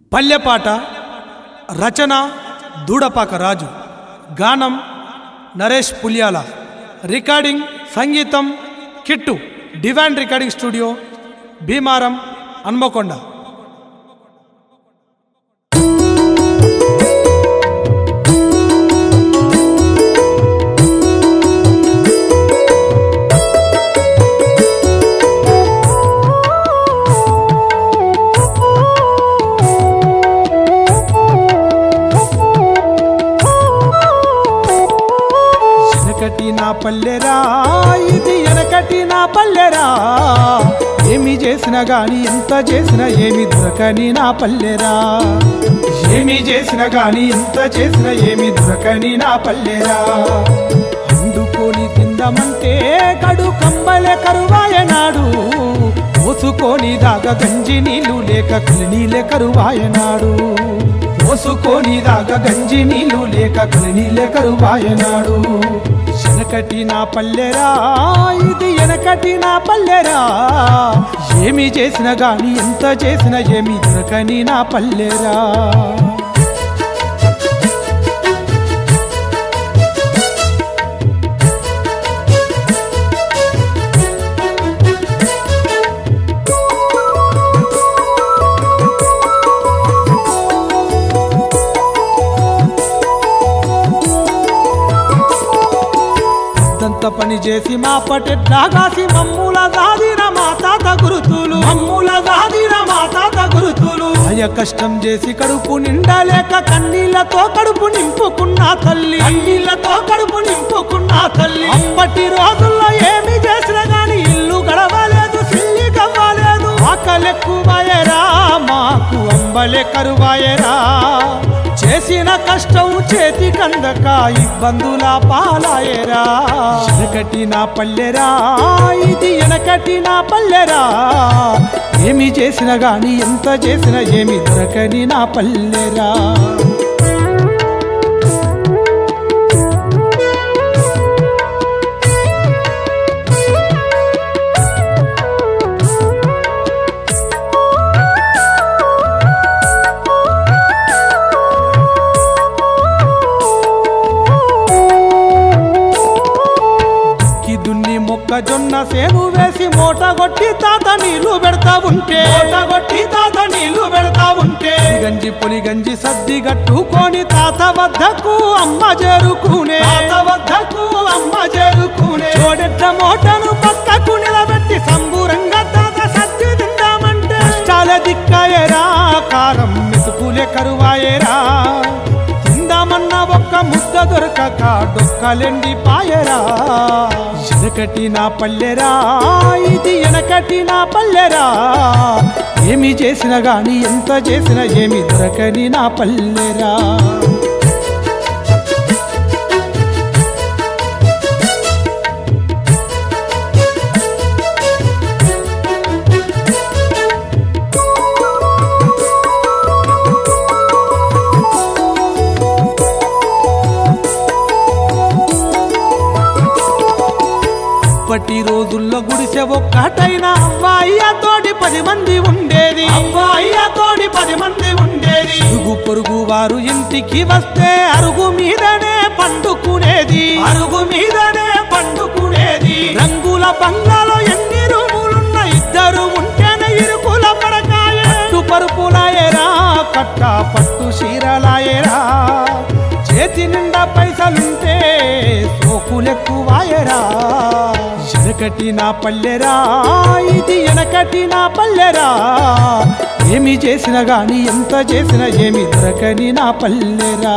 పల్లెపాట రచన దూడపాక రాజు గానం నరేష్ పులియాల రికార్డింగ్ సంగీతం Kittu Diwan recording studio Bheemaram Hanamkonda వెనకటి నా పల్లెరా ఇది వెనకటి నా పల్లెరా ఏమి చేసినా గాని ఎంత చేసినా ఏమి దొరకని నా పల్లెరా ఏమి చేసినా గాని ఎంత చేసినా ఏమి దొరకని నా పల్లెరా వండుకొని తిందామంటే కడు కంబలే కరువాయనాడు పోసుకొని దాగా గంజి నీళ్లు లేక నీళ్ళే కరువాయనాడు పోసుకొని దాగా గంజి నీళ్లు లేక నీళ్ళే కరువాయనాడు వెనకటి నా పల్లెరా ఇది వెనకటి నా పల్లెరా ఏమి చేసినా గాని ఎంత చేసినా ఏమి దొరకని నా పల్లెరా దంత పని చేసి మా పటెట్లాగాసి మమ్ముల దాదిన మా తాత గురుతులు మమ్ముల దాదిన మా తాత గురుతులు అయ కష్టం చేసి కడుపు నిండలేక కన్నీళ్లతో కడుపు నింపుకున్న తల్లి కన్నీళ్లతో కడుపు నింపుకున్న తల్లి అప్పటి రోజుల్లో ఏమి చేసినా గాని ఇల్లు గడవలేదు సిల్లి కవ్వలేదు ఆకలెక్కువయరా మాకు అంబలే కరువాయరా చేసిన కష్టం చేతి కందక ఇబ్బందుల పాలాయరా వెనకటి నా పల్లెరా ఇది వెనకటి నా పల్లెరా ఏమి చేసినా గాని ఎంత చేసినా ఏమి దొరకని నా పల్లెరా దుక్కి దున్ని మొక్కజొన్న సేను వేసి మూట కొట్టి తాత నీళ్లు పెడతా ఉంటే మూట కొట్టి తాత నీళ్లు పెడతా ఉంటే గంజి పొలి గంజి సద్ది కట్టుకొని తాత వద్దకు అమ్మ చేరుకునే తాత వద్దకు అమ్మ చేరుకునే చూడెట్ల మూటను పక్కకు నిలబెట్టి సంబూరంగా తాత సద్ది తిందామంటే కష్టాల దిక్కాయరా కారం మెతుకులే కరువాయరా తిందామన్న ఒక్క ముద్ద దొరకక డొక్కలెండి పాయరా వెనకటి నా పల్లెరా ఇది వెనకటి నా పల్లెరా ఏమి చేసినా గాని ఎంత చేసినా ఏమి దొరకని నా పల్లెరా ఇప్పటి రోజుల్లో గుడిసె ఒక్కటైనా అవ్వాయ్య తోటి పది మంది ఉండేది అవ్వాయ్య తోటి పది మంది ఉండేది ఇరుగు పొరుగు వారు ఇంటికి వస్తే అరుగు మీదనే పండుకునేది అరుగు మీదనే పండుకునేది రంగుల బంగాలో ఎన్ని రూములున్న ఇద్దరు ఉంటేనే ఇరుకుల పడకాయ పట్టు పరుపులాయరా కట్ట పట్టు చీరలాయరా చేతి నిండా పైసలుంటే సోకులెక్కువాయరా వెనకటి నా పల్లెరా ఇది వెనకటి నా పల్లెరా ఏమి చేసినా గాని ఎంత చేసినా ఏమి దొరకని నా పల్లెరా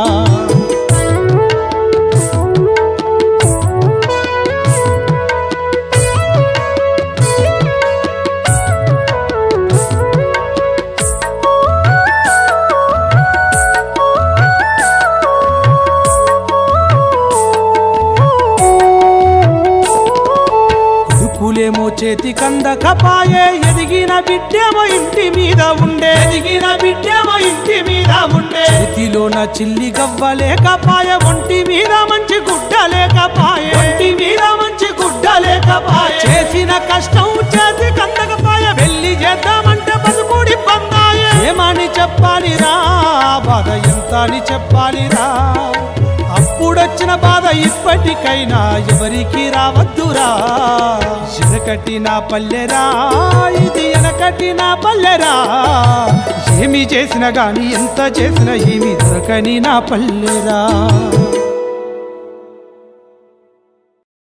కొడుకులేమో చేతి కందకపాయే ఎదిగిన బిడ్డేమో ఇంటి మీద ఉండే ఎదిగిన బిడ్డేమో ఇంటి మీద ఉండే చేతిలోన చిల్లి గవ్వలేకపాయ ఒంటి మీద మంచి గుడ్డ లేకపాయ ఒంటి మీద మంచి గుడ్డ లేకపాయ చేసిన కష్టం చేతి కందకపాయ పెళ్లి చేద్దామంటే బతుకుడి బందాయ ఏమని అని చెప్పాలిరా బాధ ఎంత అని చెప్పాలిరా అప్పుడొచ్చిన బాధ ఇప్పటికైనా ఎవరికి రావద్దురా ఎనకటి నా పల్లెరా ఇది ఎనకటి నా పల్లెరా ఏమి చేసినా గాని ఎంత చేసినా ఏమి దొరకని నా పల్లెరా